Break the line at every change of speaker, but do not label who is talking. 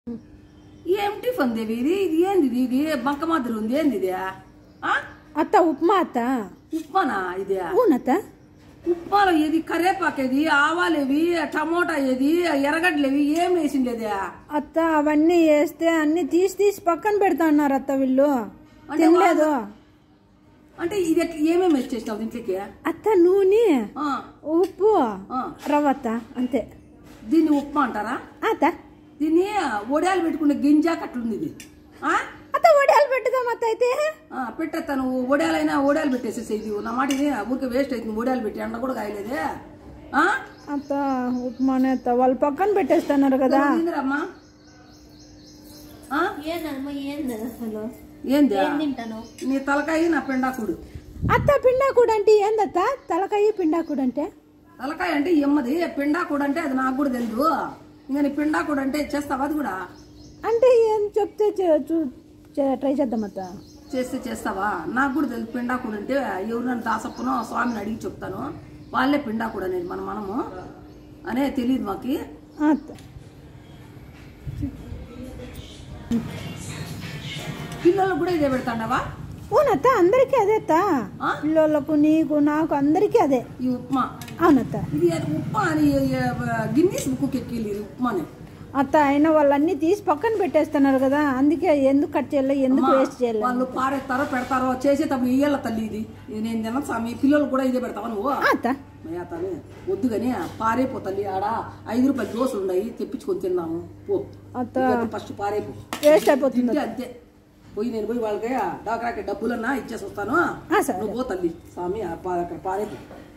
ఏం టిఫిన్ దేవి ఇది ఇది ఏంది ఇది? ఇది బంక మాదిరి ఉంది ఏంది ఇది ఆ?
అత్త ఉప్మా అత్త
ఉప్మానా ఇది
అవునత్త
ఉప్మాలో ఏది కరేపాకేది ఆవాలేవి టమోటా ఏది ఎర్రగడ్డలేవి ఏం వేసిండేది
అత్త అవన్నీ వేస్తే అన్ని తీసి తీసి పక్కన పెడతా అన్నారు అత్త వీళ్ళు
అంటే
తినలేదు
అంటే ఇది ఎట్లా ఏమేమి వేసేసినావు దీంట్లోకి
అత్త నూనె
ఆ,
ఉప్పు
ఆ.
రవ్వ అత్త అంతే
దీన్ని ఉప్మా అంటారా
అత్త
దీన్ని ఒడియాలు పెట్టుకునే గింజ కట్లుంది ఇది ఆ?
అత్త వడియాలు పెట్టుదాం అత్త అయితే
ఆ, పెట్టేస్తాను ఒడియాలైనా ఒడియాలు పెట్టేసేసి ఇది నా మాట ఇది ఊరికే వేస్ట్ అవుతుంది ఒడియాలు పెట్టి ఎండ కూడా కాయలేదే ఆ?
అత్త ఉప్మానే అత్త వాళ్ళు పక్కన పెట్టేస్తున్నారు కదా
ఏందిరమ్మా ఆ?
ఏందమ్మా ఏంది అసలు
ఏంది
ఏం తింటాను
నీ తలకాయ నా పెండాకుడు
అత్త పిండాకుడు అంటే ఏందత్త తలకాయ పిండాకుడు అంటే
తలకాయ అంటే ఎమ్మది పిండాకుడు అంటే అది నాకు కూడా తెలియదు ఇంకా నీ పిండాకుడు అంటే చేస్తావా అది కూడా
అంటే ఏం చెప్తే చే- చూ- చే- ట్రై చేద్దాం అత్త
చేస్తే చేస్తావా నాకు కూడా తెలుసు పిండాకుడు అంటే ఎవరైనా దాసప్పనో స్వామిని అడిగి చెప్తాను వాళ్ళే పిండాకుడు అనేది మన మనము అనే తెలియదు మాకి
అత్త
పిల్లలకు కూడా ఇదే పెడతాండవా
అవునత్త అందరికీ అదే అత్త
ఆ?
పిల్లలకు నీకు నాకు అందరికీ అదే
ఈ ఉప్మా
అవునత్త
ఇది ఉప్మా అని గిన్నీస్ బుక్ ఎక్కిలి ఇది ఉప్మాని
అత్త అయినా వాళ్ళన్నీ తీసి పక్కన పెట్టేస్తున్నారు కదా అందుకే ఎందుకు కట్ చేయాలి ఎందుకు వేస్ట్ చేయాలి
వాళ్ళు పారేస్తారో పెడతారో చేసేటప్పుడు ఇయ్యాల తల్లి ఇది ఇది నేను తిన స్వామి పిల్లలు కూడా ఇదే పెడతావా నువ్వు
ఆ, అత్త
మేతాని వద్దు కానీ పారేపో తల్లి ఆడ ఐదు రూపాయలు దోశలు ఉన్నాయి తెప్పించుకొని తిన్నాము పో
అత్త
ఫస్ట్ పారేపు
వేస్ట్ అయిపోతుంది
తింటే అంతే పోయి నేను పోయి వాళ్ళకి డాకరాకి డబ్బులన్నా ఇచ్చేసి వస్తాను
ఆ, సరే
నువ్వు పో తల్లి స్వామి ఆ పా- అక్కడ పారేపు